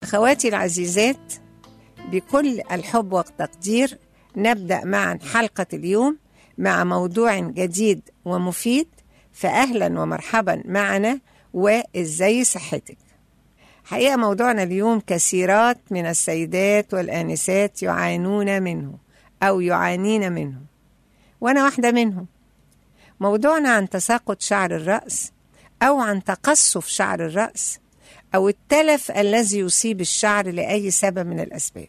أخواتي العزيزات بكل الحب والتقدير نبدأ معا حلقة اليوم مع موضوع جديد ومفيد فأهلا ومرحبا معنا وإزاي صحتك حقيقة موضوعنا اليوم كثيرات من السيدات والآنسات يعانون منه أو يعانين منه وأنا واحدة منهم موضوعنا عن تساقط شعر الرأس أو عن تقصف شعر الرأس أو التلف الذي يصيب الشعر لأي سبب من الأسباب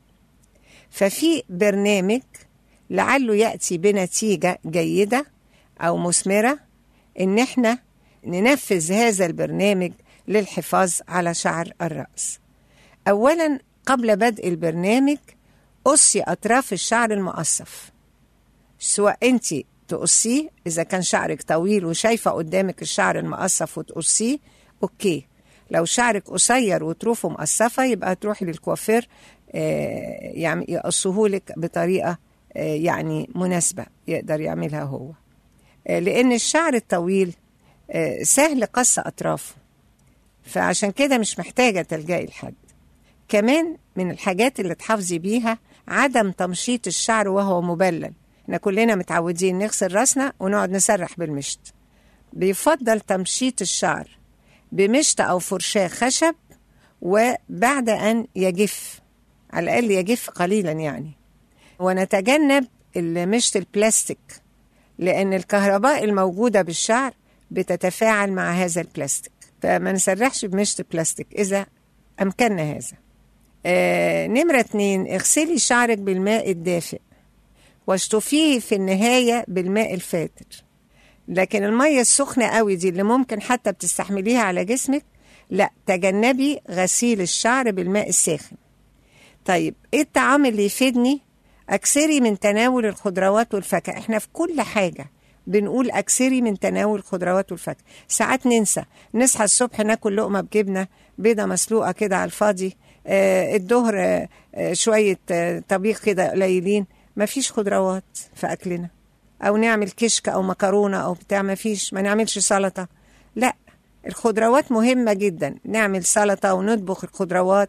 ففي برنامج لعله يأتي بنتيجة جيدة أو مثمرة إن إحنا ننفذ هذا البرنامج للحفاظ على شعر الرأس أولا قبل بدء البرنامج قصي أطراف الشعر المقصف سواء أنت تقصيه إذا كان شعرك طويل وشايفة قدامك الشعر المقصف وتقصيه أوكي لو شعرك قصير وطروفه مقصفة يبقى تروحي للكوافير آه يعني يقصهولك بطريقة آه يعني مناسبة يقدر يعملها هو آه لأن الشعر الطويل سهل قص أطرافه فعشان كده مش محتاجة تلجأي لحد كمان من الحاجات اللي تحافظي بيها عدم تمشيط الشعر وهو مبلل احنا كلنا متعودين نغسل راسنا ونقعد نسرح بالمشط بيفضل تمشيط الشعر بمشط أو فرشاة خشب وبعد أن يجف على الأقل يجف قليلا يعني ونتجنب المشط البلاستيك لأن الكهرباء الموجودة بالشعر بتتفاعل مع هذا البلاستيك فما نسرحش بمشط بلاستيك إذا أمكننا هذا آه نمرة اتنين اغسلي شعرك بالماء الدافئ واشطفيه في النهاية بالماء الفاتر لكن المية السخنة قوي دي اللي ممكن حتى بتستحمليها على جسمك لا تجنبي غسيل الشعر بالماء الساخن طيب ايه الطعام اللي يفيدني اكسري من تناول الخضروات والفاكهة احنا في كل حاجة بنقول اكسري من تناول الخضروات والفاكهة ساعات ننسى نصحى الصبح ناكل لقمة بجبنة بيضة مسلوقة كده على الفاضي آه الظهر آه آه شوية آه طبيخ كده قليلين مفيش خضروات في أكلنا أو نعمل كشك أو مكرونة أو بتاع مفيش ما نعملش سلطة لا الخضروات مهمة جدا نعمل سلطة ونطبخ الخضروات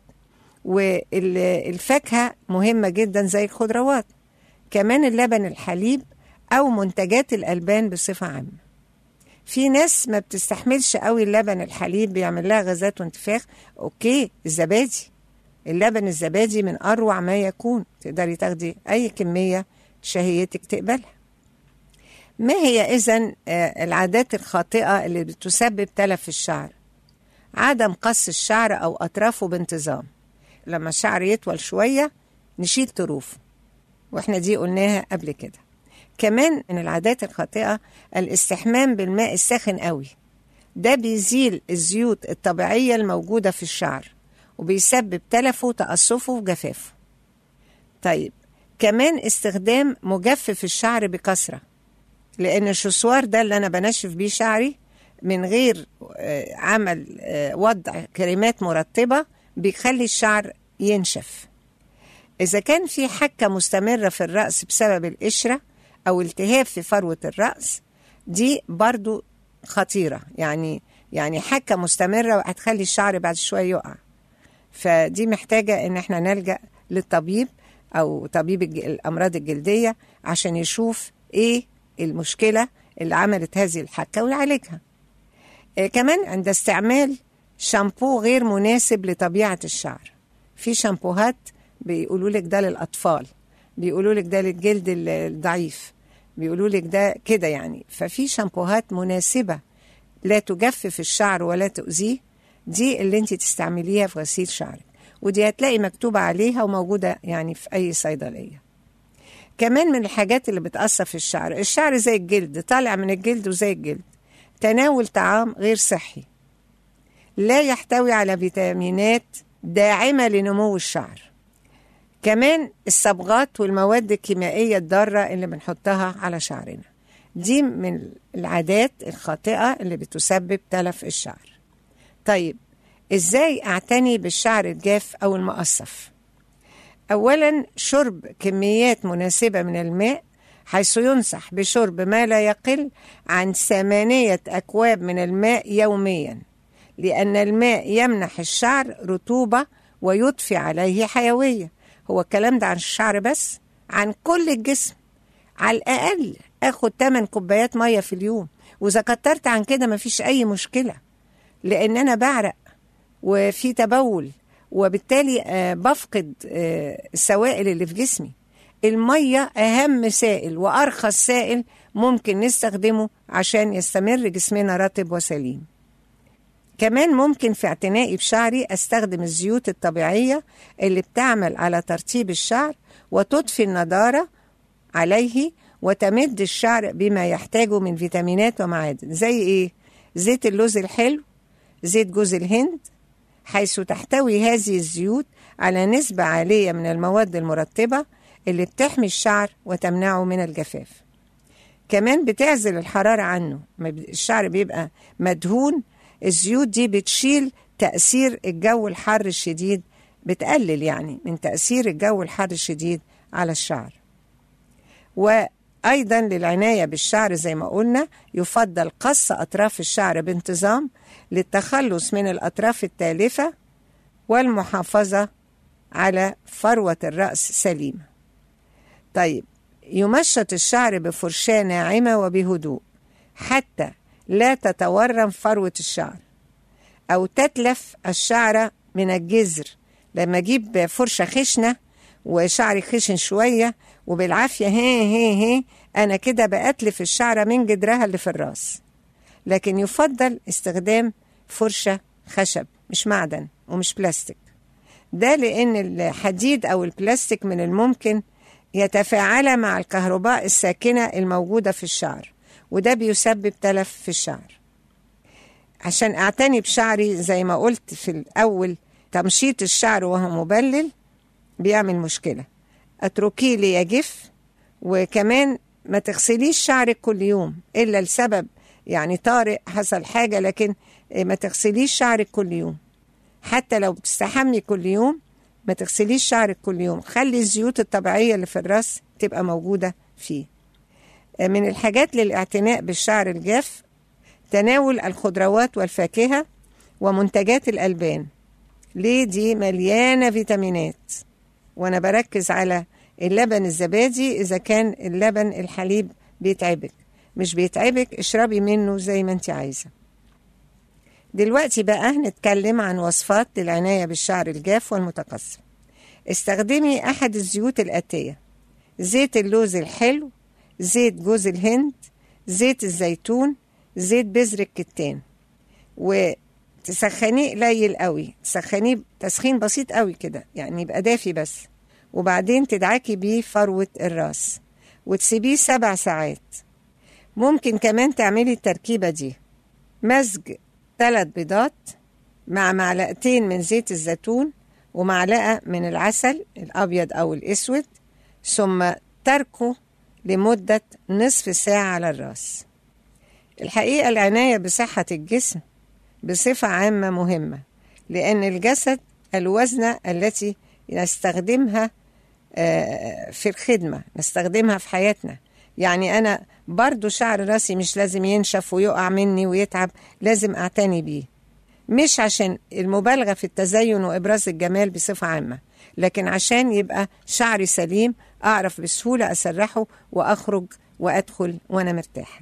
والفاكهة مهمة جدا زي الخضروات كمان اللبن الحليب أو منتجات الألبان بصفة عامة في ناس ما بتستحملش قوي اللبن الحليب بيعمل لها غازات وانتفاخ اوكي الزبادي اللبن الزبادي من اروع ما يكون تقدري تاخدي اي كميه شهيتك تقبلها ما هي اذا العادات الخاطئه اللي بتسبب تلف الشعر عدم قص الشعر او اطرافه بانتظام لما الشعر يطول شويه نشيل طروفه واحنا دي قلناها قبل كده كمان من العادات الخاطئه الاستحمام بالماء الساخن قوي ده بيزيل الزيوت الطبيعيه الموجوده في الشعر وبيسبب تلفه وتقصفه وجفافه طيب كمان استخدام مجفف الشعر بكثرة لأن الشسوار ده اللي أنا بنشف بيه شعري من غير عمل وضع كريمات مرطبة بيخلي الشعر ينشف إذا كان في حكة مستمرة في الرأس بسبب القشرة أو التهاب في فروة الرأس دي برضو خطيرة يعني يعني حكة مستمرة وهتخلي الشعر بعد شوية يقع فدي محتاجة إن احنا نلجأ للطبيب أو طبيب الأمراض الجلدية عشان يشوف إيه المشكلة اللي عملت هذه الحكة ويعالجها إيه كمان عند استعمال شامبو غير مناسب لطبيعة الشعر في شامبوهات بيقولوا لك ده للأطفال بيقولوا لك ده للجلد الضعيف بيقولوا لك ده كده يعني ففي شامبوهات مناسبة لا تجفف الشعر ولا تؤذيه دي اللي انت تستعمليها في غسيل شعرك ودي هتلاقي مكتوبة عليها وموجودة يعني في أي صيدلية كمان من الحاجات اللي بتأثر في الشعر الشعر زي الجلد طالع من الجلد وزي الجلد تناول طعام غير صحي لا يحتوي على فيتامينات داعمة لنمو الشعر كمان الصبغات والمواد الكيميائية الضارة اللي بنحطها على شعرنا دي من العادات الخاطئة اللي بتسبب تلف الشعر طيب ازاي اعتني بالشعر الجاف او المقصف اولا شرب كميات مناسبه من الماء حيث ينصح بشرب ما لا يقل عن ثمانيه اكواب من الماء يوميا لان الماء يمنح الشعر رطوبه ويضفي عليه حيوية هو الكلام ده عن الشعر بس عن كل الجسم على الأقل أخد 8 كوبايات مية في اليوم وإذا كترت عن كده مفيش أي مشكلة لأن أنا بعرق وفي تبول وبالتالي آه، بفقد آه، السوائل اللي في جسمي المية أهم سائل وأرخص سائل ممكن نستخدمه عشان يستمر جسمنا رطب وسليم كمان ممكن في اعتنائي بشعري استخدم الزيوت الطبيعية اللي بتعمل على ترطيب الشعر وتضفي النضارة عليه وتمد الشعر بما يحتاجه من فيتامينات ومعادن زي ايه؟ زيت اللوز الحلو زيت جوز الهند حيث تحتوي هذه الزيوت على نسبة عالية من المواد المرطبة اللي بتحمي الشعر وتمنعه من الجفاف كمان بتعزل الحرارة عنه ما بي- الشعر بيبقى مدهون الزيوت دي بتشيل تأثير الجو الحر الشديد بتقلل يعني من تأثير الجو الحر الشديد على الشعر وأيضا للعناية بالشعر زي ما قلنا يفضل قص أطراف الشعر بانتظام للتخلص من الأطراف التالفة والمحافظة على فروة الرأس سليمة طيب يمشط الشعر بفرشاة ناعمة وبهدوء حتى لا تتورم فروة الشعر أو تتلف الشعر من الجذر لما أجيب فرشة خشنة وشعري خشن شوية وبالعافية هي هي هي أنا كده بأتلف الشعرة من جدرها اللي في الراس لكن يفضل استخدام فرشة خشب مش معدن ومش بلاستيك ده لأن الحديد أو البلاستيك من الممكن يتفاعل مع الكهرباء الساكنة الموجودة في الشعر وده بيسبب تلف في الشعر عشان أعتني بشعري زي ما قلت في الأول تمشيط الشعر وهو مبلل بيعمل مشكلة اتركيه ليجف وكمان ما تغسليش شعرك كل يوم إلا لسبب يعني طارئ حصل حاجة لكن ما تغسليش شعرك كل يوم حتى لو بتستحمي كل يوم ما تغسليش شعرك كل يوم خلي الزيوت الطبيعية اللي في الراس تبقى موجودة فيه من الحاجات للاعتناء بالشعر الجاف تناول الخضروات والفاكهة ومنتجات الألبان ليه دي مليانة فيتامينات وأنا بركز على اللبن الزبادي إذا كان اللبن الحليب بيتعبك مش بيتعبك اشربي منه زي ما انت عايزة دلوقتي بقى نتكلم عن وصفات للعناية بالشعر الجاف والمتقصف استخدمي أحد الزيوت الآتية زيت اللوز الحلو زيت جوز الهند زيت الزيتون زيت بذر الكتان وتسخنيه قليل قوي تسخنيه تسخين بسيط قوي كده يعني يبقى دافي بس وبعدين تدعكي بيه فروة الراس وتسيبيه سبع ساعات ممكن كمان تعملي التركيبة دي مزج ثلاث بيضات مع معلقتين من زيت الزيتون ومعلقة من العسل الأبيض أو الأسود ثم تركه لمدة نصف ساعة على الراس الحقيقة العناية بصحة الجسم بصفة عامة مهمة لأن الجسد الوزنة التي نستخدمها في الخدمة نستخدمها في حياتنا يعني أنا برضو شعر راسي مش لازم ينشف ويقع مني ويتعب لازم أعتني بيه مش عشان المبالغة في التزين وإبراز الجمال بصفة عامة لكن عشان يبقى شعري سليم أعرف بسهولة أسرحه وأخرج وأدخل وأنا مرتاحة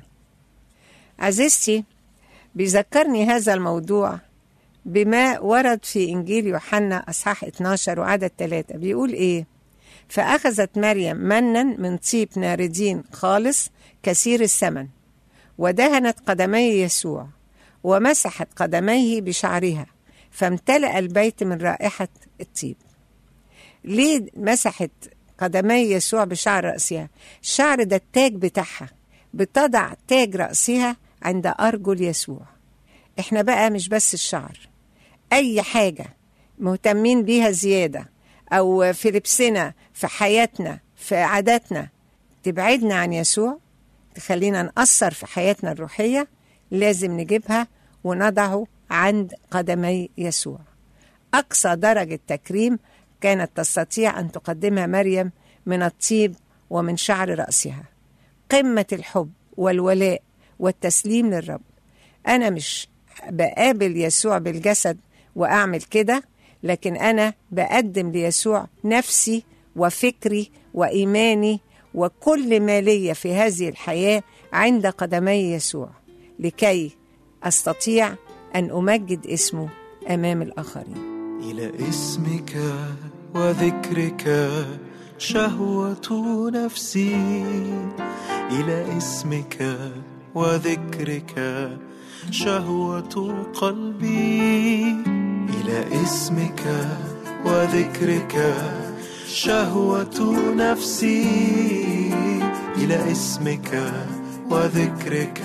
عزيزتي بيذكرني هذا الموضوع بما ورد في إنجيل يوحنا أصحاح 12 وعدد 3 بيقول إيه فأخذت مريم منا من طيب ناردين خالص كثير الثمن ودهنت قدمي يسوع ومسحت قدميه بشعرها فامتلأ البيت من رائحة الطيب ليه مسحت قدمي يسوع بشعر رأسها الشعر ده التاج بتاعها بتضع تاج رأسها عند أرجل يسوع احنا بقى مش بس الشعر أي حاجة مهتمين بيها زيادة أو في لبسنا في حياتنا في عاداتنا تبعدنا عن يسوع تخلينا نأثر في حياتنا الروحية لازم نجيبها ونضعه عند قدمي يسوع أقصى درجة تكريم كانت تستطيع أن تقدمها مريم من الطيب ومن شعر رأسها قمة الحب والولاء والتسليم للرب أنا مش بقابل يسوع بالجسد وأعمل كده لكن أنا بقدم ليسوع نفسي وفكري وإيماني وكل ما لي في هذه الحياة عند قدمي يسوع لكي أستطيع أن أمجد اسمه أمام الآخرين إلى اسمك وذكرك شهوة نفسي إلى اسمك وذكرك شهوة قلبي إلى اسمك وذكرك شهوة نفسي إلى اسمك وذكرك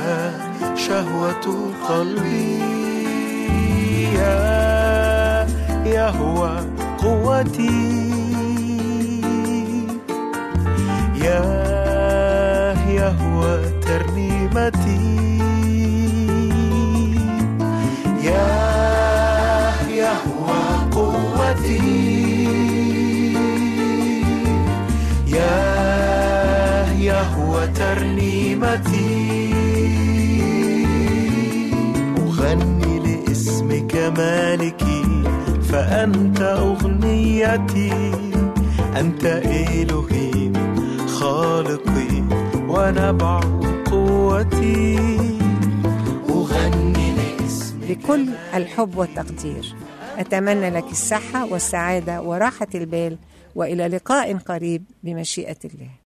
شهوة قلبي يا يهوى قوتي يا يهوى ترنيمتي يا يهوى قوتي يا يهوى ترنيمتي أغني لاسمك مالكي فأنت أغنيتي أنت إلهي خالقي ونبع قوتي أغني لاسمك بكل الحب والتقدير أتمنى لك الصحة والسعادة وراحة البال وإلى لقاء قريب بمشيئة الله